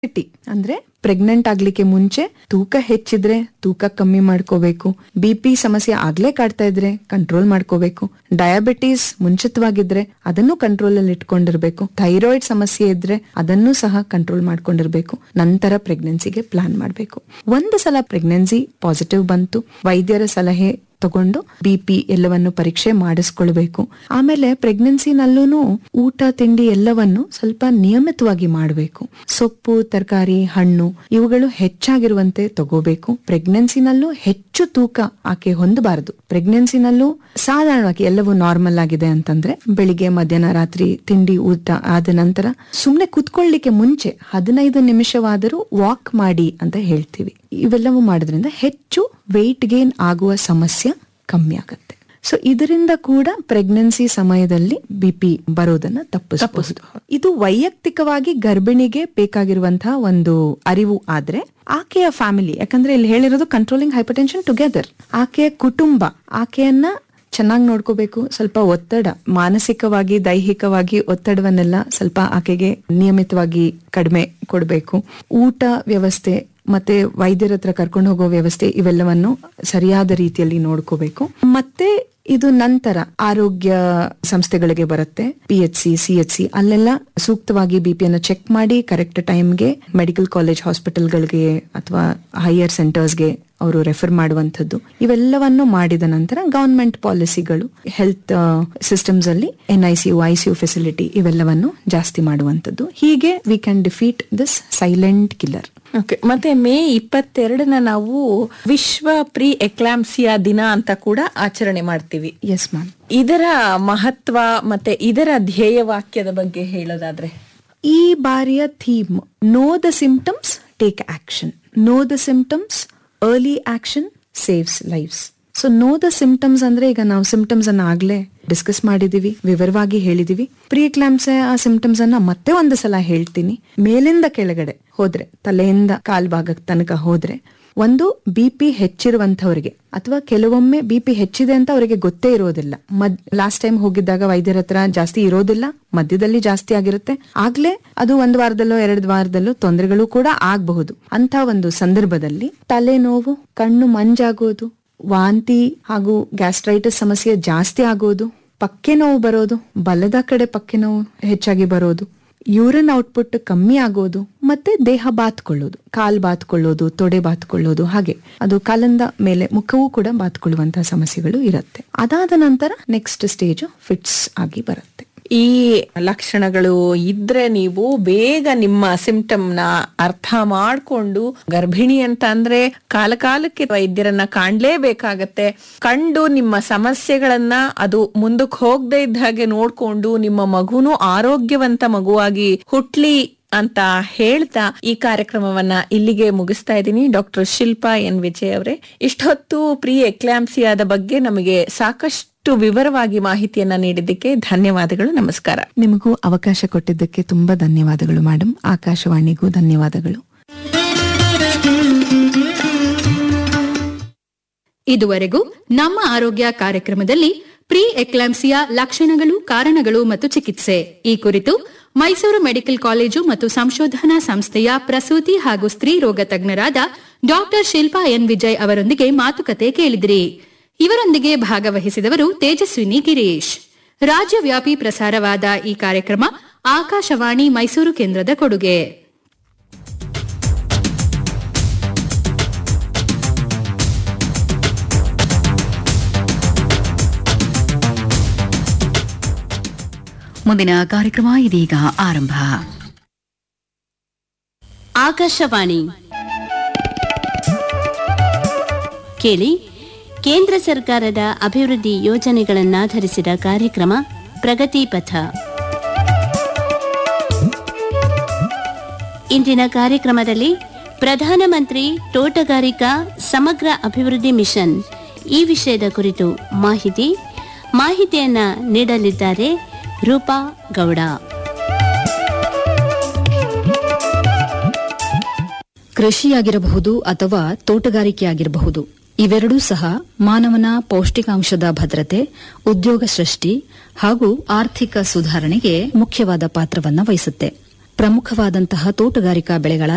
obesity ಅಂದ್ರೆ pregnant ಆಗ್ಲಿಕ್ಕೆ ಮುಂಚೆ ತೂಕ ಹೆಚ್ಚಿದ್ರೆ ತೂಕ ಕಮ್ಮಿ ಮಾಡ್ಕೋಬೇಕು ಬಿ ಪಿ ಸಮಸ್ಯೆ ಆಗ್ಲೇ ಕಾಡ್ತಾ ಇದ್ರೆ ಕಂಟ್ರೋಲ್ ಮಾಡ್ಕೋಬೇಕು ಡಯಾಬಿಟೀಸ್ ಮುಂಚಿತವಾಗಿದ್ರೆ ಅದನ್ನು ಕಂಟ್ರೋಲ್ ಅಲ್ಲಿ ಇಟ್ಕೊಂಡಿರ್ಬೇಕು ಥೈರಾಯ್ಡ್ ಸಮಸ್ಯೆ ಇದ್ರೆ ಅದನ್ನು ಸಹ ಕಂಟ್ರೋಲ್ ಮಾಡ್ಕೊಂಡಿರ್ಬೇಕು ನಂತರ ಪ್ರೆಗ್ನೆನ್ಸಿಗೆ ಪ್ಲಾನ್ ಮಾಡ್ಬೇಕು ಒಂದು ಸಲ ಪ್ರೆಗ್ನೆನ್ಸಿ ಪಾಸಿಟಿವ್ ಬಂತು ವೈದ್ಯರ ಸಲಹೆ ತಗೊಂಡು ಬಿ ಪಿ ಎಲ್ಲವನ್ನು ಪರೀಕ್ಷೆ ಮಾಡಿಸ್ಕೊಳ್ಬೇಕು ಆಮೇಲೆ ಪ್ರೆಗ್ನೆನ್ಸಿನಲ್ಲೂ ಊಟ ತಿಂಡಿ ಎಲ್ಲವನ್ನು ಸ್ವಲ್ಪ ನಿಯಮಿತವಾಗಿ ಮಾಡಬೇಕು ಸೊಪ್ಪು ತರಕಾರಿ ಹಣ್ಣು ಇವುಗಳು ಹೆಚ್ಚಾಗಿರುವಂತೆ ತಗೋಬೇಕು ಪ್ರೆಗ್ನೆನ್ಸಿನಲ್ಲೂ ಹೆಚ್ಚು ತೂಕ ಆಕೆ ಹೊಂದಬಾರದು ಪ್ರೆಗ್ನೆನ್ಸಿನಲ್ಲೂ ಸಾಧಾರಣವಾಗಿ ಎಲ್ಲವೂ ನಾರ್ಮಲ್ ಆಗಿದೆ ಅಂತಂದ್ರೆ ಬೆಳಿಗ್ಗೆ ಮಧ್ಯಾಹ್ನ ರಾತ್ರಿ ತಿಂಡಿ ಊಟ ಆದ ನಂತರ ಸುಮ್ನೆ ಕುತ್ಕೊಳ್ಳಿಕ್ಕೆ ಮುಂಚೆ ಹದಿನೈದು ನಿಮಿಷವಾದರೂ ವಾಕ್ ಮಾಡಿ ಅಂತ ಹೇಳ್ತೀವಿ ಇವೆಲ್ಲವೂ ಮಾಡೋದ್ರಿಂದ ಹೆಚ್ಚು ವೆಯ್ಟ್ ಗೇನ್ ಆಗುವ ಸಮಸ್ಯೆ ಕಮ್ಮಿ ಆಗುತ್ತೆ ಸೊ ಇದರಿಂದ ಕೂಡ ಪ್ರೆಗ್ನೆನ್ಸಿ ಸಮಯದಲ್ಲಿ ಬಿ ಪಿ ಬರೋದನ್ನ ತಪ್ಪಿಸಬಹುದು ಇದು ವೈಯಕ್ತಿಕವಾಗಿ ಗರ್ಭಿಣಿಗೆ ಬೇಕಾಗಿರುವಂತಹ ಒಂದು ಅರಿವು ಆದ್ರೆ ಆಕೆಯ ಫ್ಯಾಮಿಲಿ ಯಾಕಂದ್ರೆ ಇಲ್ಲಿ ಹೇಳಿರೋದು ಕಂಟ್ರೋಲಿಂಗ್ ಹೈಪರ್ಟೆನ್ಷನ್ ಟುಗೆದರ್ ಆಕೆಯ ಕುಟುಂಬ ಆಕೆಯನ್ನ ಚೆನ್ನಾಗಿ ನೋಡ್ಕೋಬೇಕು ಸ್ವಲ್ಪ ಒತ್ತಡ ಮಾನಸಿಕವಾಗಿ ದೈಹಿಕವಾಗಿ ಒತ್ತಡವನ್ನೆಲ್ಲ ಸ್ವಲ್ಪ ಆಕೆಗೆ ನಿಯಮಿತವಾಗಿ ಕಡಿಮೆ ಕೊಡಬೇಕು ಊಟ ವ್ಯವಸ್ಥೆ ಮತ್ತೆ ವೈದ್ಯರ ಹತ್ರ ಕರ್ಕೊಂಡು ಹೋಗೋ ವ್ಯವಸ್ಥೆ ಇವೆಲ್ಲವನ್ನು ಸರಿಯಾದ ರೀತಿಯಲ್ಲಿ ನೋಡ್ಕೋಬೇಕು ಮತ್ತೆ ಇದು ನಂತರ ಆರೋಗ್ಯ ಸಂಸ್ಥೆಗಳಿಗೆ ಬರುತ್ತೆ P H C C H C ಅಲ್ಲೆಲ್ಲ ಸೂಕ್ತವಾಗಿ ಬಿ ಪಿಯನ್ನು ಚೆಕ್ ಮಾಡಿ ಕರೆಕ್ಟ್ ಟೈಮ್ಗೆ ಮೆಡಿಕಲ್ ಕಾಲೇಜ್ ಹಾಸ್ಪಿಟಲ್ಗಳಿಗೆ ಅಥವಾ ಹೈಯರ್ ಸೆಂಟರ್ಸ್ಗೆ ಅವರು ರೆಫರ್ ಮಾಡುವಂಥದ್ದು ಇವೆಲ್ಲವನ್ನು ಮಾಡಿದ ನಂತರ ಗವರ್ಮೆಂಟ್ ಪಾಲಿಸಿಗಳು ಹೆಲ್ತ್ ಸಿಸ್ಟಮ್ಸ್ ಅಲ್ಲಿ N I C U I C U facility ಇವೆಲ್ಲವನ್ನು ಜಾಸ್ತಿ ಮಾಡುವಂಥದ್ದು ಹೀಗೆ we can defeat this silent killer okay ಮತ್ತೆ ಮೇ ಇಪ್ಪತ್ತೆರಡನ ನಾವು ವಿಶ್ವ ಪ್ರೀ ಎಕ್ಲಾಂಸಿಯಾ ದಿನ ಅಂತ ಕೂಡ ಆಚರಣೆ ಮಾಡ್ತೀವಿ ಎಸ್ ಮ್ಯಾಮ್ ಇದರ ಮಹತ್ವ ಮತ್ತೆ ಇದರ ಧ್ಯೇಯ ವಾಕ್ಯದ ಬಗ್ಗೆ ಹೇಳೋದಾದ್ರೆ ಈ ಬಾರಿಯ theme know the symptoms take action know the symptoms early action saves lives so know the symptoms ಅಂದ್ರೆ ಈಗ ನಾವು ಸಿಂಪ್ಟಮ್ಸ್ ಅನ್ನ ಆಗ್ಲೇ ಡಿಸ್ಕಸ್ ಮಾಡಿದೀವಿ ವಿವರವಾಗಿ ಹೇಳಿದೀವಿ ಪ್ರೀ ಕ್ಲಾಮ್ಸ್ ಆ ಸಿಂಪ್ಟಮ್ಸ್ ಅನ್ನ ಮತ್ತೆ ಒಂದು ಸಲ ಹೇಳ್ತೀನಿ ಮೇಲಿಂದ ಕೆಳಗಡೆ ಹೋದ್ರೆ ತಲೆಯಿಂದ ಕಾಲ್ಭಾಗ ತನಕ ಹೋದ್ರೆ ಒಂದು ಬಿ ಪಿ ಹೆಚ್ಚಿರುವಂತವರಿಗೆ ಅಥವಾ ಕೆಲವೊಮ್ಮೆ ಬಿ ಪಿ ಹೆಚ್ಚಿದೆ ಅಂತ ಅವರಿಗೆ ಗೊತ್ತೇ ಇರೋದಿಲ್ಲ ಮದ್ ಲಾಸ್ಟ್ ಟೈಮ್ ಹೋಗಿದ್ದಾಗ ವೈದ್ಯರ ಹತ್ರ ಜಾಸ್ತಿ ಇರೋದಿಲ್ಲ ಮಧ್ಯದಲ್ಲಿ ಜಾಸ್ತಿ ಆಗಿರುತ್ತೆ ಆಗ್ಲೇ ಅದು ಒಂದು ವಾರದಲ್ಲೋ ಎರಡು ವಾರದಲ್ಲೋ ತೊಂದರೆಗಳು ಕೂಡ ಆಗಬಹುದು ಅಂತ ಒಂದು ಸಂದರ್ಭದಲ್ಲಿ ತಲೆನೋವು ಕಣ್ಣು ಮಂಜಾಗೋದು ವಾಂತಿ ಹಾಗೂ ಗ್ಯಾಸ್ಟ್ರೈಟಿಸ್ ಸಮಸ್ಯೆ ಜಾಸ್ತಿ ಆಗೋದು ಪಕ್ಕೆ ನೋವು ಬರೋದು ಬಲದ ಕಡೆ ಪಕ್ಕೆ ನೋವು ಹೆಚ್ಚಾಗಿ ಬರೋದು ಯೂರಿನ್ ಔಟ್ಪುಟ್ ಕಮ್ಮಿ ಆಗೋದು ಮತ್ತೆ ದೇಹ ಬಾತ್ಕೊಳ್ಳೋದು ಕಾಲ್ ಬಾತ್ಕೊಳ್ಳೋದು ತೊಡೆ ಬಾತ್ಕೊಳ್ಳೋದು ಹಾಗೆ ಅದು ಕಾಲಿಂದ ಮೇಲೆ ಮುಖವೂ ಕೂಡ ಬಾತ್ಕೊಳ್ಳುವಂತಹ ಸಮಸ್ಯೆಗಳು ಇರುತ್ತೆ ಅದಾದ ನಂತರ ನೆಕ್ಸ್ಟ್ ಸ್ಟೇಜ್ ಫಿಟ್ಸ್ ಆಗಿ ಬರುತ್ತೆ ಈ ಲಕ್ಷಣಗಳು ಇದ್ರೆ ನೀವು ಬೇಗ ನಿಮ್ಮ ಸಿಂಪ್ಟಮ್ ನ ಅರ್ಥ ಮಾಡ್ಕೊಂಡು ಗರ್ಭಿಣಿ ಅಂತ ಅಂದ್ರೆ ಕಾಲ ಕಾಲಕ್ಕೆ ವೈದ್ಯರನ್ನ ಕಾಣ್ಲೇಬೇಕಾಗತ್ತೆ ಕಂಡು ನಿಮ್ಮ ಸಮಸ್ಯೆಗಳನ್ನ ಅದು ಮುಂದಕ್ಕೆ ಹೋಗದೆ ಇದ್ದ ಹಾಗೆ ನೋಡ್ಕೊಂಡು ನಿಮ್ಮ ಮಗುನು ಆರೋಗ್ಯವಂತ ಮಗುವಾಗಿ ಹುಟ್ಲಿ ಅಂತ ಹೇಳ್ತಾ ಈ ಕಾರ್ಯಕ್ರಮವನ್ನ ಇಲ್ಲಿಗೆ ಮುಗಿಸ್ತಾ ಇದ್ದೀನಿ ಡಾಕ್ಟರ್ ಶಿಲ್ಪಾ ಎನ್ ವಿಜಯ್ ಅವರೇ ಇಷ್ಟೊತ್ತು ಪ್ರೀ ಎಕ್ಲಾಂಸಿಯಾದ ಬಗ್ಗೆ ನಮಗೆ ಸಾಕಷ್ಟು ವಿವರವಾಗಿ ಮಾಹಿತಿಯನ್ನ ನೀಡಿದ್ದಕ್ಕೆ ಧನ್ಯವಾದಗಳು ನಮಸ್ಕಾರ ನಿಮಗೂ ಅವಕಾಶ ಕೊಟ್ಟಿದ್ದಕ್ಕೆ ತುಂಬಾ ಧನ್ಯವಾದಗಳು ಮೇಡಮ್ ಆಕಾಶವಾಣಿಗೂ ಧನ್ಯವಾದಗಳು ಇದುವರೆಗೂ ನಮ್ಮ ಆರೋಗ್ಯ ಕಾರ್ಯಕ್ರಮದಲ್ಲಿ ಪ್ರೀ ಎಕ್ಲಾಂಸಿಯಾ ಲಕ್ಷಣಗಳು ಕಾರಣಗಳು ಮತ್ತು ಚಿಕಿತ್ಸೆ ಈ ಕುರಿತು ಮೈಸೂರು ಮೆಡಿಕಲ್ ಕಾಲೇಜು ಮತ್ತು ಸಂಶೋಧನಾ ಸಂಸ್ಥೆಯ ಪ್ರಸೂತಿ ಹಾಗೂ ಸ್ತ್ರೀ ರೋಗ ತಜ್ಞರಾದ ಡಾಕ್ಟರ್ ಶಿಲ್ಪಾ ಎನ್ ವಿಜಯ್ ಅವರೊಂದಿಗೆ ಮಾತುಕತೆ ಕೇಳಿದಿರಿ ಇವರೊಂದಿಗೆ ಭಾಗವಹಿಸಿದವರು ತೇಜಸ್ವಿನಿ ಗಿರೀಶ್ ರಾಜ್ಯವ್ಯಾಪಿ ಪ್ರಸಾರವಾದ ಈ ಕಾರ್ಯಕ್ರಮ ಆಕಾಶವಾಣಿ ಮೈಸೂರು ಕೇಂದ್ರದ ಕೊಡುಗೆ ಮುಂದಿನ ಕಾರ್ಯಕ್ರಮ ಇದೀಗ ಆರಂಭ ಆಕಾಶವಾಣಿ ಕೇಳಿ ಕೇಂದ್ರ ಸರ್ಕಾರದ ಅಭಿವೃದ್ಧಿ ಯೋಜನೆಗಳನ್ನಾಧರಿಸಿದ ಕಾರ್ಯಕ್ರಮ ಪ್ರಗತಿ ಪಥ ಇಂದಿನ ಕಾರ್ಯಕ್ರಮದಲ್ಲಿ ಪ್ರಧಾನಮಂತ್ರಿ ತೋಟಗಾರಿಕಾ ಸಮಗ್ರ ಅಭಿವೃದ್ಧಿ ಮಿಷನ್ ಈ ವಿಷಯದ ಕುರಿತು ಮಾಹಿತಿ ಮಾಹಿತಿಯನ್ನ ನೀಡಲಿದ್ದಾರೆ ರೂಪಾ ಗೌಡ ಕೃಷಿಯಾಗಿರಬಹುದು ಅಥವಾ ತೋಟಗಾರಿಕೆಯಾಗಿರಬಹುದು ಇವೆರಡೂ ಸಹ ಮಾನವನ ಪೌಷ್ಟಿಕಾಂಶದ ಭದ್ರತೆ ಉದ್ಯೋಗ ಸೃಷ್ಟಿ ಹಾಗೂ ಆರ್ಥಿಕ ಸುಧಾರಣೆಗೆ ಮುಖ್ಯವಾದ ಪಾತ್ರವನ್ನ ವಹಿಸುತ್ತೆ ಪ್ರಮುಖವಾದಂತಹ ತೋಟಗಾರಿಕಾ ಬೆಳೆಗಳಾದ